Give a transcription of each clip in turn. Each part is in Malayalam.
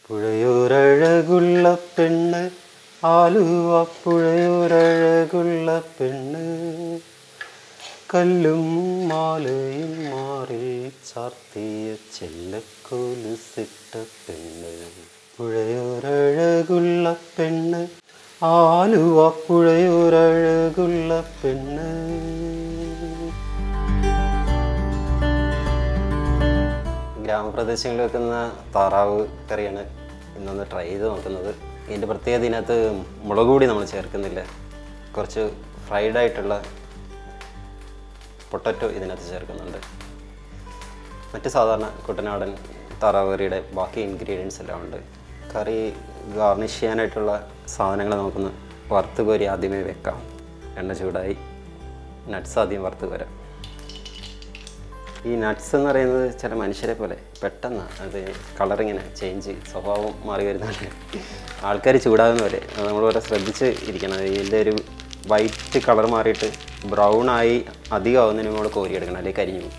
പുഴയൊരഴകുള്ള പെണ്ണ് ആലുവ പുഴയൊരഴകുള്ള പെണ്ണ് കല്ലും മാലയും മാറി ചാർത്തിയ ചെല്ലക്കൊലുസിട്ട പെണ്ണ് പുഴയൊരഴകുള്ള പെണ്ണ് ആലുവ പുഴയൊരഴകുള്ള പെണ്ണ് ഗ്രാമപ്രദേശങ്ങളിൽ വെക്കുന്ന താറാവ് കറിയാണ് ഇന്നൊന്ന് ട്രൈ ചെയ്ത് നോക്കുന്നത് ഇതിൻ്റെ പ്രത്യേകത ഇതിനകത്ത് മുളക് പൊടി നമ്മൾ ചേർക്കുന്നില്ല കുറച്ച് ഫ്രൈഡ് ആയിട്ടുള്ള പൊട്ടറ്റോ ഇതിനകത്ത് ചേർക്കുന്നുണ്ട് മറ്റ് സാധാരണ കുട്ടനാടൻ താറാവ് കറിയുടെ ബാക്കി ഇൻഗ്രീഡിയൻസ് എല്ലാം ഉണ്ട് കറി ഗാർണിഷ് ചെയ്യാനായിട്ടുള്ള സാധനങ്ങൾ നമുക്കൊന്ന് വറുത്ത് കോരി ആദ്യമേ വെക്കാം എണ്ണ ചൂടായി നട്ട്സ് ആദ്യം വറുത്ത് കോരാം ഈ നട്ട്സ് എന്ന് പറയുന്നത് ചില മനുഷ്യരെ പോലെ പെട്ടെന്ന് അത് കളറിങ്ങനെ ചേഞ്ച് സ്വഭാവം മാറി വരുന്നുണ്ട് ആൾക്കാർ ചൂടാകുന്ന പോലെ അത് നമ്മൾ വളരെ ശ്രദ്ധിച്ച് ഇരിക്കണം ഇതിൻ്റെ ഒരു വൈറ്റ് കളർ മാറിയിട്ട് ബ്രൗൺ ആയി അധികം ആവുന്നതിന് നമ്മൾ കോരിയെടുക്കണം അല്ലെങ്കിൽ കരിഞ്ഞു പോകും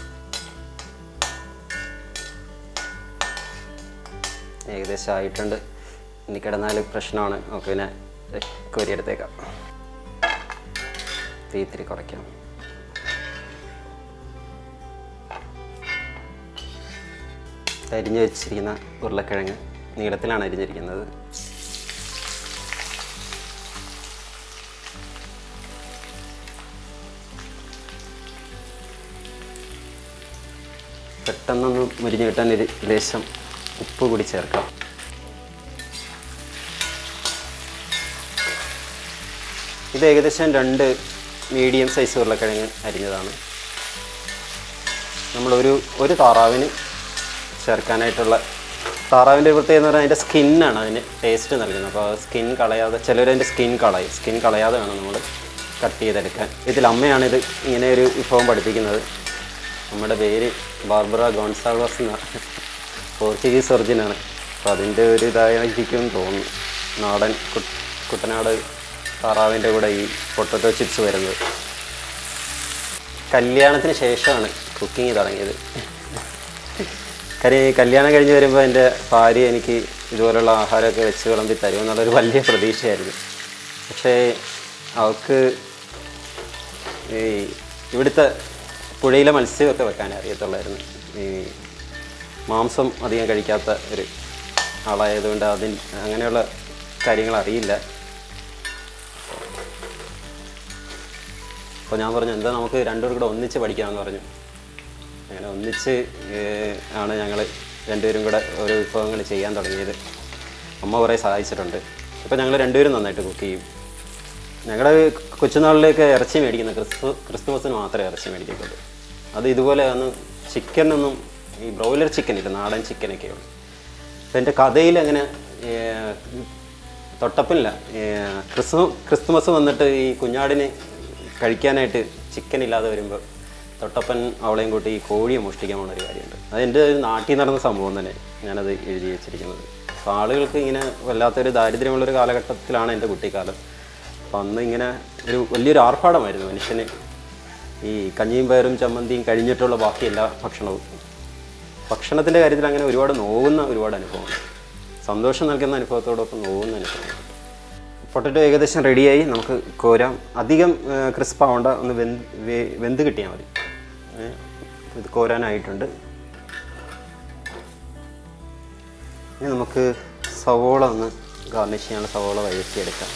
ഏകദേശം ആയിട്ടുണ്ട് ഇനി കിടന്നാൽ പ്രശ്നമാണ് നമുക്ക് പിന്നെ കോരിയെടുത്തേക്കാം തീ ഇത്തിരി കുറയ്ക്കാം അരിഞ്ഞു വെച്ചിരിക്കുന്ന ഉരുളക്കിഴങ്ങ് നീളത്തിലാണ് അരിഞ്ഞിരിക്കുന്നത് പെട്ടെന്നൊന്ന് മുരിഞ്ഞ് കിട്ടാൻ ഒരു ലേശം ഉപ്പ് കൂടി ചേർക്കാം ഇത് ഏകദേശം രണ്ട് മീഡിയം സൈസ് ഉരുളക്കിഴങ്ങ് അരിഞ്ഞതാണ് നമ്മളൊരു ഒരു താറാവിന് ചേർക്കാനായിട്ടുള്ള താറാവിൻ്റെ ഒരു പ്രത്യേകത എന്ന് പറഞ്ഞാൽ അതിൻ്റെ സ്കിന്നാണ് അതിന് ടേസ്റ്റ് നൽകുന്നത് അപ്പോൾ സ്കിൻ കളയാതെ ചിലർ അതിൻ്റെ സ്കിൻ കളയും സ്കിൻ കളയാതെ വേണം നമ്മൾ കട്ട് ചെയ്തെടുക്കാൻ ഇതിൽ അമ്മയാണ് ഇത് ഇങ്ങനെ ഒരു വിഭവം പഠിപ്പിക്കുന്നത് നമ്മുടെ പേര് ബാർബറ ഗോൺസാൾവസ് എന്ന പോർച്ചുഗീസ് ഒറിജിനാണ് അപ്പോൾ അതിൻ്റെ ഒരു ഇതായിരിക്കും തോന്നുന്നു നാടൻ കു- കുട്ടനാട് താറാവിൻ്റെ കൂടെ ഈ പൊട്ടറ്റോ ചിപ്സ് വരുന്നത് കല്യാണത്തിന് ശേഷമാണ് കുക്കിംഗ് തുടങ്ങിയത് കാര്യം ഈ കല്യാണം കഴിഞ്ഞ് വരുമ്പോൾ എൻ്റെ ഭാര്യ എനിക്ക് ഇതുപോലുള്ള ആഹാരമൊക്കെ വെച്ച് വിളമ്പി തരും എന്നുള്ളൊരു വലിയ പ്രതീക്ഷയായിരുന്നു പക്ഷേ അവൾക്ക് ഈ ഇവിടുത്തെ പുഴയിലെ മത്സ്യമൊക്കെ വെക്കാൻ അറിയത്തുള്ളായിരുന്നു ഈ മാംസം അധികം കഴിക്കാത്ത ഒരു ആളായതുകൊണ്ട് അതിന് അങ്ങനെയുള്ള കാര്യങ്ങൾ അറിയില്ല അപ്പോൾ ഞാൻ പറഞ്ഞു എന്താ നമുക്ക് രണ്ടുപേരും കൂടെ ഒന്നിച്ച് പഠിക്കാമെന്ന് പറഞ്ഞു അങ്ങനെ ഒന്നിച്ച് ഏഹ്, ആണ് ഞങ്ങൾ രണ്ടുപേരും കൂടെ ഓരോ വിഭവങ്ങൾ ചെയ്യാൻ തുടങ്ങിയത് അമ്മ കുറേ സഹായിച്ചിട്ടുണ്ട് ഇപ്പോൾ ഞങ്ങൾ രണ്ടുപേരും നന്നായിട്ട് കുക്ക് ചെയ്യും ഞങ്ങളുടെ കൊച്ചുനാളിലേക്ക് ഇറച്ചി മേടിക്കുന്ന ക്രിസ്തു ക്രിസ്തുമസിന് മാത്രമേ ഇറച്ചി മേടിക്കത്തുള്ളൂ അത് ഇതുപോലെ ഒന്ന് ചിക്കനൊന്നും ഈ ബ്രോയിലർ ചിക്കൻ ഇല്ല നാടൻ ചിക്കനൊക്കെയുള്ളൂ അപ്പോൾ എൻ്റെ കഥയിൽ അങ്ങനെ ഏഹ്, തൊട്ടപ്പില്ല ഏഹ്, ക്രിസ്മ ക്രിസ്തുമസ് വന്നിട്ട് ഈ കുഞ്ഞാടിന് കഴിക്കാനായിട്ട് ചിക്കൻ ഇല്ലാതെ വരുമ്പോൾ തൊട്ടപ്പൻ അവളെയും കൂട്ടി ഈ കോഴിയെ മോഷ്ടിക്കാൻ പോകുന്ന ഒരു കാര്യമുണ്ട് അത് എൻ്റെ ഒരു നാട്ടിൽ നടന്ന സംഭവം തന്നെ ഞാനത് എഴുതി വെച്ചിരിക്കുന്നത് അപ്പോൾ ആളുകൾക്ക് ഇങ്ങനെ വല്ലാത്തൊരു ദാരിദ്ര്യമുള്ളൊരു കാലഘട്ടത്തിലാണ് എൻ്റെ കുട്ടിക്കാലം അപ്പോൾ അന്ന് ഇങ്ങനെ ഒരു വലിയൊരു ആർഭാടമായിരുന്നു മനുഷ്യന് ഈ കഞ്ഞിയും പയറും ചമ്മന്തിയും കഴിഞ്ഞിട്ടുള്ള ബാക്കി എല്ലാ ഭക്ഷണവും ഭക്ഷണത്തിൻ്റെ കാര്യത്തിൽ അങ്ങനെ ഒരുപാട് നോവുന്ന ഒരുപാട് അനുഭവമാണ് സന്തോഷം നൽകുന്ന അനുഭവത്തോടൊപ്പം നോവുന്ന അനുഭവമാണ് പൊട്ടറ്റോ ഏകദേശം റെഡിയായി നമുക്ക് കോരാം അധികം ക്രിസ്പ് ആവണ്ട ഒന്ന് വെന്ത് വേ- വെന്ത് കിട്ടിയാൽ മതി ഏ, ഇത് കോരാനായിട്ടുണ്ട് ഇനി നമുക്ക് സവോള ഒന്ന് ഗാർണിഷ് ചെയ്യാനുള്ള സവോള വഴറ്റിയെടുക്കാം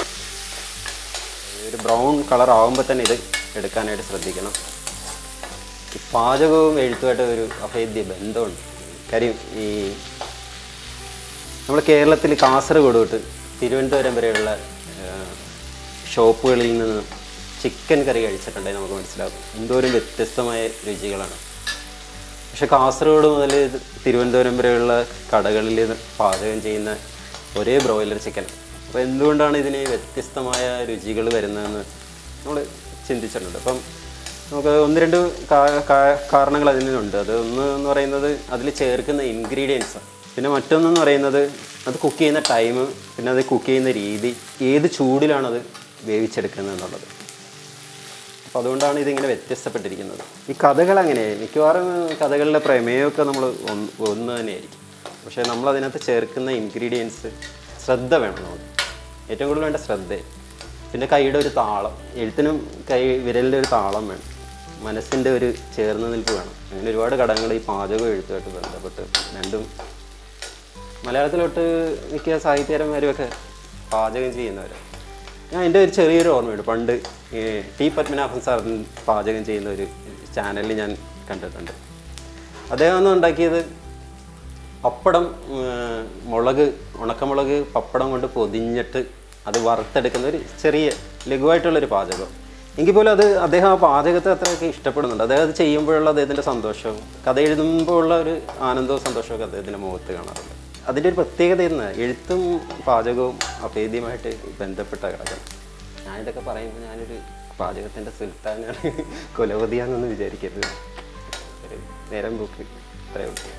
ഒരു ബ്രൗൺ കളർ ആകുമ്പോൾ തന്നെ ഇത് എടുക്കാനായിട്ട് ശ്രദ്ധിക്കണം ഈ പാചകവും എഴുത്തുമായിട്ട് ഒരു അഭേദ്യ ബന്ധമുണ്ട് കാര്യം ഈ നമ്മൾ കേരളത്തിൽ കാസർഗോഡ് തൊട്ട് തിരുവനന്തപുരം വരെയുള്ള ആ, ഷോപ്പുകളിൽ നിന്ന് ചിക്കൻ കറി കഴിച്ചിട്ടുണ്ടെങ്കിൽ നമുക്ക് മനസ്സിലാകും എന്തോരം വ്യത്യസ്തമായ രുചികളാണ് പക്ഷെ കാസർഗോഡ് മുതൽ തിരുവനന്തപുരം വരെയുള്ള കടകളിൽ ഇത് പാചകം ചെയ്യുന്ന ഒരേ ബ്രോയിലർ ചിക്കൻ അപ്പോൾ എന്തുകൊണ്ടാണ് ഇതിന് വ്യത്യസ്തമായ രുചികൾ വരുന്നതെന്ന് നമ്മൾ ചിന്തിച്ചിട്ടുണ്ട് അപ്പം നമുക്ക് ഒന്ന് രണ്ട് കാ- കാ- കാരണങ്ങൾ അതിനുണ്ട് അത് ഒന്ന് എന്ന് പറയുന്നത് അതിൽ ചേർക്കുന്ന ഇൻഗ്രീഡിയൻസ് പിന്നെ മറ്റൊന്നെന്ന് പറയുന്നത് അത് കുക്ക് ചെയ്യുന്ന ടൈം പിന്നെ അത് കുക്ക് ചെയ്യുന്ന രീതി ഏത് ചൂടിലാണത് വേവിച്ചെടുക്കുന്നത് എന്നുള്ളത് അപ്പോൾ അതുകൊണ്ടാണ് ഇതിങ്ങനെ വ്യത്യസ്തപ്പെട്ടിരിക്കുന്നത് ഈ കഥകൾ അങ്ങനെ മിക്കവാറും കഥകളിലെ പ്രമേയമൊക്കെ നമ്മൾ ഒന്ന് ഒന്ന് തന്നെയായിരിക്കും പക്ഷേ നമ്മൾ അതിനകത്ത് ചേർക്കുന്ന ഇൻഗ്രീഡിയൻസ് ശ്രദ്ധ വേണം നമുക്ക് ഏറ്റവും കൂടുതൽ വേണ്ട ശ്രദ്ധ പിന്നെ കൈയുടെ ഒരു താളം എഴുത്തിനും കൈ വിരലിൻ്റെ ഒരു താളം വേണം മനസ്സിൻ്റെ ഒരു ചേർന്ന് നിൽപ്പ് വേണം അങ്ങനെ ഒരുപാട് ഘടകങ്ങൾ ഈ പാചകവും എഴുത്തുമായിട്ട് ബന്ധപ്പെട്ട് രണ്ടും മലയാളത്തിലോട്ട് മിക്ക സാഹിത്യകാരന്മാരുമൊക്കെ പാചകം ചെയ്യുന്നവരാണ് ഞാൻ എൻ്റെ ഒരു ചെറിയൊരു ഓർമ്മയുണ്ട് പണ്ട് ഈ ടി പത്മനാഭൻ സാറിന് പാചകം ചെയ്യുന്ന ഒരു ചാനലിൽ ഞാൻ കണ്ടിട്ടുണ്ട് അദ്ദേഹം അന്ന് ഉണ്ടാക്കിയത് പപ്പടം ഉം, മുളക് ഉണക്കമുളക് പപ്പടം കൊണ്ട് പൊതിഞ്ഞിട്ട് അത് വറുത്തെടുക്കുന്ന ഒരു ചെറിയ ലഘുവായിട്ടുള്ളൊരു പാചകം എങ്കിൽ പോലും അത് അദ്ദേഹം ആ പാചകത്തെ അത്രയൊക്കെ ഇഷ്ടപ്പെടുന്നുണ്ട് അദ്ദേഹം അത് ചെയ്യുമ്പോഴുള്ള അദ്ദേഹത്തിൻ്റെ സന്തോഷവും കഥ എഴുതുമ്പോഴുള്ള ഒരു ആനന്ദവും സന്തോഷവും ഒക്കെ അദ്ദേഹത്തിൻ്റെ മുഖത്ത് കാണാറുണ്ട് അതിൻ്റെ ഒരു പ്രത്യേകത എന്ന് എഴുത്തും പാചകവും അഭേദ്യമായിട്ട് ബന്ധപ്പെട്ട ഘടകം ഞാൻ ഇതൊക്കെ പറയുമ്പോൾ ഞാനൊരു പാചകത്തിൻ്റെ സുൽത്താനാണ് കുലപതിയാണെന്ന് വിചാരിക്കരുത് ഒരു നേരം പോക്ക് അത്രയേ ഉള്ളൂ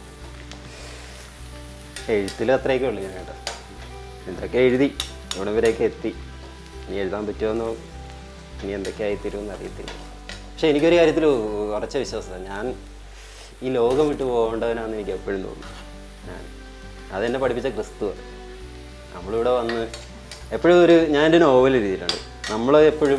എഴുത്തിൽ അത്രയൊക്കെ ഉള്ളൂ ഞാൻ കേട്ടോ എന്തൊക്കെ എഴുതി ഇവിടെ വരെയൊക്കെ എത്തി ഇനി എഴുതാൻ പറ്റുമെന്നോ ഇനി എന്തൊക്കെ ആയിത്തരുമെന്ന് അറിയത്തില്ല പക്ഷെ എനിക്കൊരു കാര്യത്തിൽ ഉറച്ച വിശ്വാസമാണ് ഞാൻ ഈ ലോകം വിട്ടു പോകേണ്ടവനാണെന്ന് എനിക്ക് എപ്പോഴും തോന്നുന്നു ഞാൻ അതെന്നെ പഠിപ്പിച്ച ക്രിസ്തു നമ്മളിവിടെ വന്ന് എപ്പോഴും ഒരു ഞാൻ എൻ്റെ നോവൽ എഴുതിയിട്ടുണ്ട് നമ്മൾ എപ്പോഴും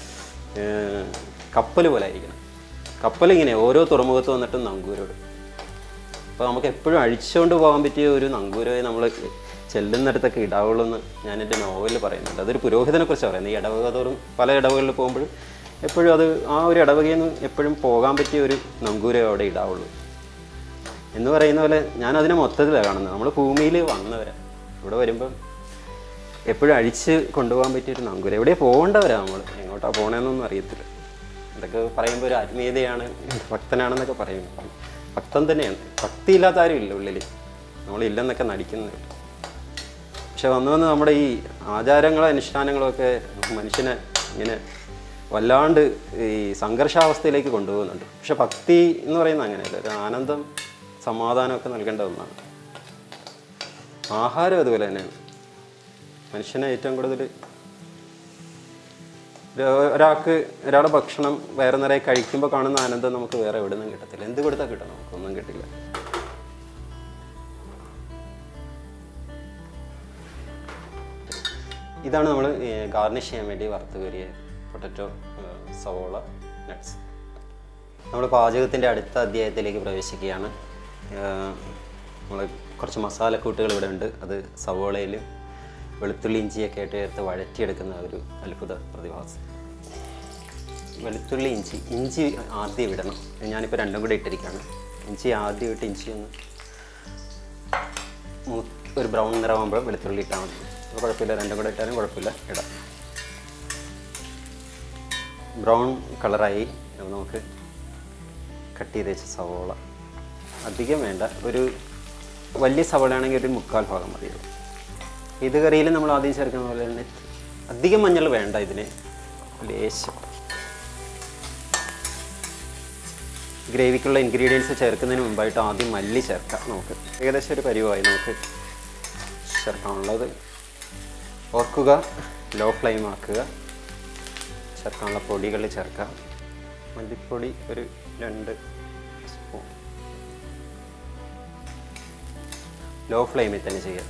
കപ്പൽ പോലെ ആയിരിക്കണം കപ്പൽ ഇങ്ങനെ ഓരോ തുറമുഖത്ത് വന്നിട്ട് നങ്കൂരോട് അപ്പോൾ നമുക്ക് എപ്പോഴും അഴിച്ചുകൊണ്ട് പോകാൻ പറ്റിയ ഒരു നങ്കൂരമായി നമ്മൾ ചെല്ലുന്നിടത്തൊക്കെ ഇടാവുള്ളൂ എന്ന് ഞാൻ എൻ്റെ നോവലിൽ പറയുന്നുണ്ട് അതൊരു പുരോഹിതനെ കുറിച്ച് പറയുന്നത് ഈ ഇടവക തോറും പല ഇടവകളിൽ പോകുമ്പോഴും എപ്പോഴും അത് ആ ഒരു ഇടവകയിൽ നിന്ന് എപ്പോഴും പോകാൻ പറ്റിയ ഒരു നങ്കൂരേ അവിടെ ഇടാവുള്ളൂ എന്ന് പറയുന്ന പോലെ ഞാൻ അതിനെ മൊത്തത്തിലാണ് കാണുന്നത് നമ്മൾ ഭൂമിയിൽ വന്നവരാ ഇവിടെ വരുമ്പം എപ്പോഴും അഴിച്ച് കൊണ്ടുപോകാൻ പറ്റിയൊരു നങ്കൂരം എവിടെ പോകേണ്ടവരാ നമ്മൾ എങ്ങോട്ടാണ് പോകണമെന്നൊന്നും അറിയത്തില്ല ഇതൊക്കെ പറയുമ്പോൾ ഒരു ആത്മീയതയാണ് ഭക്തനാണെന്നൊക്കെ പറയും ഭക്തൻ തന്നെയാണ് ഭക്തിയില്ലാത്ത ആരും ഇല്ല ഉള്ളിൽ നമ്മളില്ലെന്നൊക്കെ നടിക്കുന്നുണ്ട് പക്ഷെ വന്നു വന്ന് നമ്മുടെ ഈ ആചാരങ്ങളും അനുഷ്ഠാനങ്ങളും ഒക്കെ മനുഷ്യനെ ഇങ്ങനെ വല്ലാണ്ട് ഈ സംഘർഷാവസ്ഥയിലേക്ക് കൊണ്ടുപോകുന്നുണ്ട് പക്ഷെ ഭക്തി എന്ന് പറയുന്നത് അങ്ങനെയല്ല ഒരു ആനന്ദം സമാധാനമൊക്കെ നൽകേണ്ട ഒന്നാണ് ആഹാരം അതുപോലെ തന്നെയാണ് മനുഷ്യനെ ഏറ്റവും കൂടുതൽ ഒരു- ഒരാൾക്ക് ഒരാളുടെ ഭക്ഷണം വയറു നിറയെ കഴിക്കുമ്പോൾ കാണുന്ന ആനന്ദം നമുക്ക് വേറെ എവിടെ നിന്നും കിട്ടത്തില്ല എന്ത് കൊടുത്താൽ കിട്ടും നമുക്കൊന്നും കിട്ടില്ല ഇതാണ് നമ്മൾ ഗാർണിഷ് ചെയ്യാൻ വേണ്ടി വറുത്ത് കയറിയ പൊട്ടറ്റോ സവോള നട്ട്സ് നമ്മൾ പാചകത്തിൻ്റെ അടുത്ത അധ്യായത്തിലേക്ക് പ്രവേശിക്കുകയാണ് നമ്മൾ കുറച്ച് മസാലക്കൂട്ടുകൾ ഇവിടെ ഉണ്ട് അത് സവോളയിലും വെളുത്തുള്ളി ഇഞ്ചിയൊക്കെ ആയിട്ട് ചേർത്ത് വഴറ്റിയെടുക്കുന്ന ഒരു അത്ഭുത പ്രതിഭാസം വെളുത്തുള്ളി ഇഞ്ചി ഇഞ്ചി ആദ്യം ഇടണം ഞാനിപ്പോൾ രണ്ടും കൂടെ ഇട്ടിരിക്കുകയാണ് ഇഞ്ചി ആദ്യം ഇട്ട് ഇഞ്ചി ഒന്ന് മൂ- ഒരു ബ്രൗൺ നിറമാകുമ്പോൾ വെളുത്തുള്ളി ഇട്ടാൽ മതി അപ്പോൾ കുഴപ്പമില്ല രണ്ടും കൂടെ ഇട്ടാലും കുഴപ്പമില്ല ഇടാം ബ്രൗൺ കളറായി അപ്പോൾ നമുക്ക് കട്ട് ചെയ്ത് വെച്ച സവോള അധികം വേണ്ട ഒരു വലിയ സവോളയാണെങ്കിൽ ഒരു മുക്കാൽ ഭാഗം മതിയുള്ളൂ ഇത് കറിയിൽ നമ്മൾ ആദ്യം ചേർക്കുന്ന പോലെ തന്നെ അധികം മഞ്ഞൾ വേണ്ട ഇതിന് ലേശം ഗ്രേവിക്കുള്ള ഇൻഗ്രീഡിയൻസ് ചേർക്കുന്നതിന് മുമ്പായിട്ട് ആദ്യം മല്ലി ചേർക്കാം നമുക്ക് ഏകദേശം ഒരു പരിവായി നമുക്ക് ചേർക്കാനുള്ളത് ഓർക്കുക ലോ ഫ്ലെയിം ആക്കുക ചേർക്കാനുള്ള പൊടികൾ ചേർക്കാം മല്ലിപ്പൊടി ഒരു രണ്ട് സ്പൂൺ ലോ ഫ്ലെയിമിൽ തന്നെ ചെയ്യുക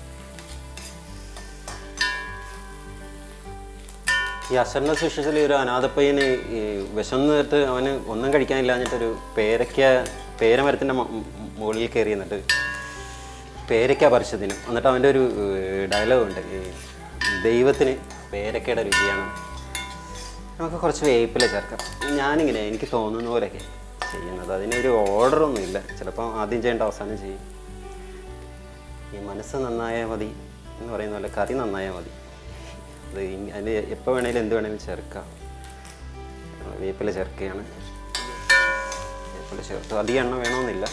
ഈ അശരണ സുഷിച്ചിൽ ഒരു അനാഥപ്പയ്യന് ഈ വിശന്നിട്ട് അവന് ഒന്നും കഴിക്കാനില്ലാഞ്ഞിട്ടൊരു പേരയ്ക്ക പേരമരത്തിൻ്റെ മുകളിൽ കയറി എന്നിട്ട് പേരയ്ക്ക പറിച്ചതിനും എന്നിട്ട് അവൻ്റെ ഒരു ഡയലോഗ് ഉണ്ട് ഈ ദൈവത്തിന് പേരക്കയുടെ രുചിയാണ് നമുക്ക് കുറച്ച് വേപ്പില ചേർക്കാം ഞാനിങ്ങനെ എനിക്ക് തോന്നുന്ന പോലെയൊക്കെ ചെയ്യുന്നത് അതിനൊരു ഓർഡറൊന്നും ഇല്ല ചിലപ്പോൾ ആദ്യം ചെയ്യേണ്ട അവസാനം ചെയ്യും ഈ മനസ്സ് നന്നായാൽ മതി എന്ന് പറയുന്ന പോലെ കറി നന്നായാൽ മതി അത് ഇ- അതിന് എപ്പോൾ വേണേലും എന്ത് വേണേലും ചേർക്കാം നമ്മൾ വേപ്പില ചേർക്കുകയാണ് വേപ്പില ചേർത്തു അധികം എണ്ണ വേണമെന്നില്ല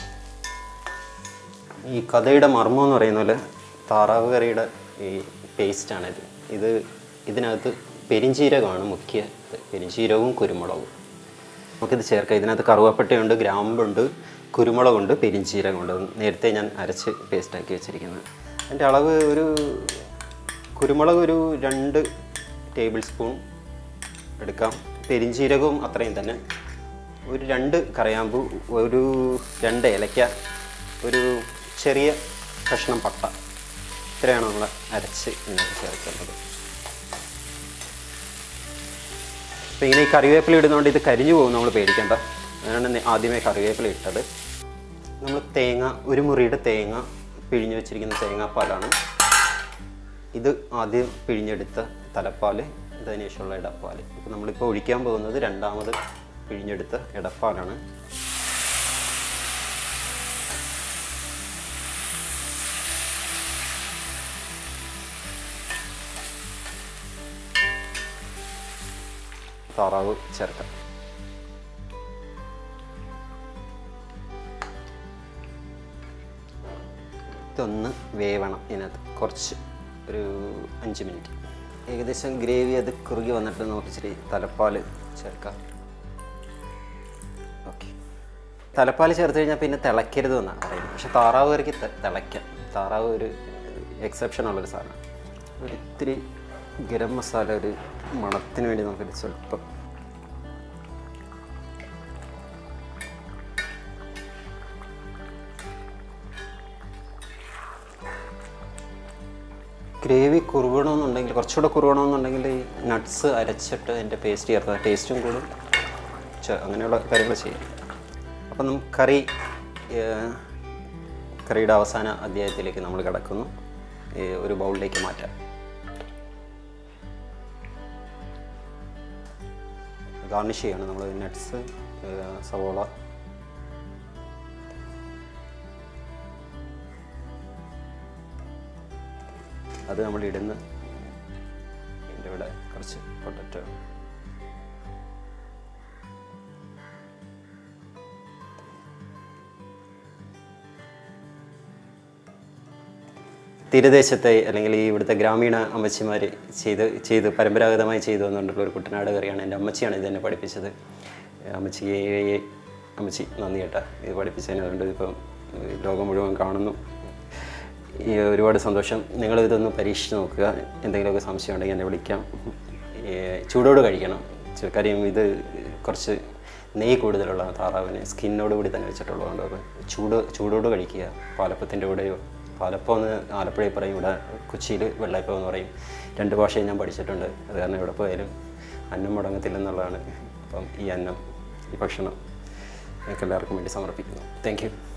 ഈ കഥയുടെ മർമ്മം എന്ന് പറയുന്ന പോലെ താറാവ് കറിയുടെ ഈ പേസ്റ്റാണിത് ഇത് ഇതിനകത്ത് പെരിഞ്ചീരകമാണ് മുഖ്യ ഇത്. പെരിഞ്ചീരകവും കുരുമുളകും നമുക്കിത് ചേർക്കാം ഇതിനകത്ത് കറുവപ്പട്ടയുണ്ട് ഗ്രാമ്പുണ്ട് കുരുമുളകുണ്ട് പെരിഞ്ചീരകമുണ്ട് അത് നേരത്തെ ഞാൻ അരച്ച് പേസ്റ്റാക്കി വെച്ചിരിക്കുന്നത് അതിൻ്റെ അളവ് ഒരു കുരുമുളക് ഒരു രണ്ട് ടേബിൾ സ്പൂൺ എടുക്കാം പെരിഞ്ചീരകവും അത്രയും തന്നെ ഒരു രണ്ട് കറയാമ്പു ഒരു രണ്ട് ഏലക്ക ഒരു ചെറിയ കഷ്ണം പട്ട ഇത്രയാണ് നമ്മൾ അരച്ച് ഇതിനകത്ത് ചേർക്കുന്നത് അപ്പോൾ ഇങ്ങനെ ഈ കറിവേപ്പില ഇടുന്നതുകൊണ്ട് ഇത് കരിഞ്ഞു പോകും നമ്മൾ പേടിക്കേണ്ട അതിനാണ് നെ- ആദ്യമേ കറിവേപ്പില ഇട്ടത് നമ്മൾ തേങ്ങ ഒരു മുറിയുടെ തേങ്ങ പിഴിഞ്ഞ് വെച്ചിരിക്കുന്ന തേങ്ങാപ്പാലാണ് ഇത് ആദ്യം പിഴിഞ്ഞെടുത്ത തലപ്പാൽ ഇതിന് ശേഷമുള്ള ഇടപ്പാൽ ഇപ്പോൾ നമ്മളിപ്പോൾ ഒഴിക്കാൻ പോകുന്നത് രണ്ടാമത് പിഴിഞ്ഞെടുത്ത ഇടപ്പാലാണ് താറാവ് ചേർക്കാം ഇതൊന്ന് വേവണം ഇതിനകത്ത് കുറച്ച് ഒരു അഞ്ച് മിനിറ്റ് ഏകദേശം ഗ്രേവി അത് കുറുകി വന്നിട്ട് നമുക്ക് ഇച്ചിരി തലപ്പാൽ ചേർക്കാം ഓക്കെ തലപ്പാൽ ചേർത്ത് കഴിഞ്ഞാൽ പിന്നെ തിളയ്ക്കരുത് എന്നാണ് പറയുന്നത് പക്ഷെ താറാവ് കറിക്ക് തെ- തിളയ്ക്കാം താറാവ് ഒരു എക്സെപ്ഷൻ ഉള്ളൊരു സാധനം ഒരു ഇത്തിരി ഗരം മസാല ഒരു മണത്തിന് വേണ്ടി നമുക്കൊരു സ്വല്പം ഗ്രേവി കുറുകണമെന്നുണ്ടെങ്കിൽ കുറച്ചുകൂടെ കുറുകണമെന്നുണ്ടെങ്കിൽ ഈ നട്ട്സ് അരച്ചിട്ട് അതിൻ്റെ പേസ്റ്റ് ചേർത്താൽ ടേസ്റ്റും കൂടും ചെ- അങ്ങനെയുള്ള കാര്യങ്ങൾ ചെയ്യും അപ്പം നമുക്ക് കറി ഏഹ്, കറിയുടെ അവസാന അധ്യായത്തിലേക്ക് നമ്മൾ കിടക്കുന്നു ഈ ഒരു ബൗളിലേക്ക് മാറ്റാം ഗാർണിഷ് ചെയ്യണം നമ്മൾ നട്ട്സ് സവോള അത് നമ്മൾ ഇടുന്ന ഇതിൻ്റെ ഇവിടെ കുറച്ച് പൊട്ടറ്റോ തീരദേശത്തെ അല്ലെങ്കിൽ ഈ ഇവിടുത്തെ ഗ്രാമീണ അമ്മച്ചിമാർ ചെയ്ത് ചെയ്ത് പരമ്പരാഗതമായി ചെയ്തു വന്നുകൊണ്ടുള്ള ഒരു കുട്ടനാട് കറിയാണ് എൻ്റെ അമ്മച്ചിയാണ് ഇത് എന്നെ പഠിപ്പിച്ചത് അമ്മച്ചിക്ക് അമ്മച്ചി നന്ദി കേട്ടാ ഇത് പഠിപ്പിച്ചതിന് അതുകൊണ്ട് ഇപ്പം ഈ ലോകം മുഴുവൻ കാണുന്നു ഈ ഒരുപാട് സന്തോഷം നിങ്ങൾ ഇതൊന്ന് പരീക്ഷിച്ച് നോക്കുക എന്തെങ്കിലുമൊക്കെ സംശയം ഉണ്ടെങ്കിൽ എന്നെ വിളിക്കാം ഈ ചൂടോട് കഴിക്കണം ചു- കാര്യം ഇത് കുറച്ച് നെയ്യ് കൂടുതലുള്ള താറാവിന് സ്കിന്നോട് കൂടി തന്നെ വെച്ചിട്ടുള്ളതുകൊണ്ട് അത് ചൂട് ചൂടോട് കഴിക്കുക പാലപ്പത്തിൻ്റെ കൂടെയോ പാലപ്പം എന്ന് ആലപ്പുഴയിൽ പറയും ഇവിടെ കൊച്ചിയിൽ വെള്ളയപ്പം എന്ന് പറയും രണ്ട് ഭാഷയും ഞാൻ പഠിച്ചിട്ടുണ്ട് അത് കാരണം എവിടെ പോയാലും അന്നം മുടങ്ങത്തില്ലെന്നുള്ളതാണ് അപ്പം ഈ അന്നം ഈ ഭക്ഷണം നിങ്ങൾക്ക് എല്ലാവർക്കും വേണ്ടി സമർപ്പിക്കുന്നു താങ്ക് യു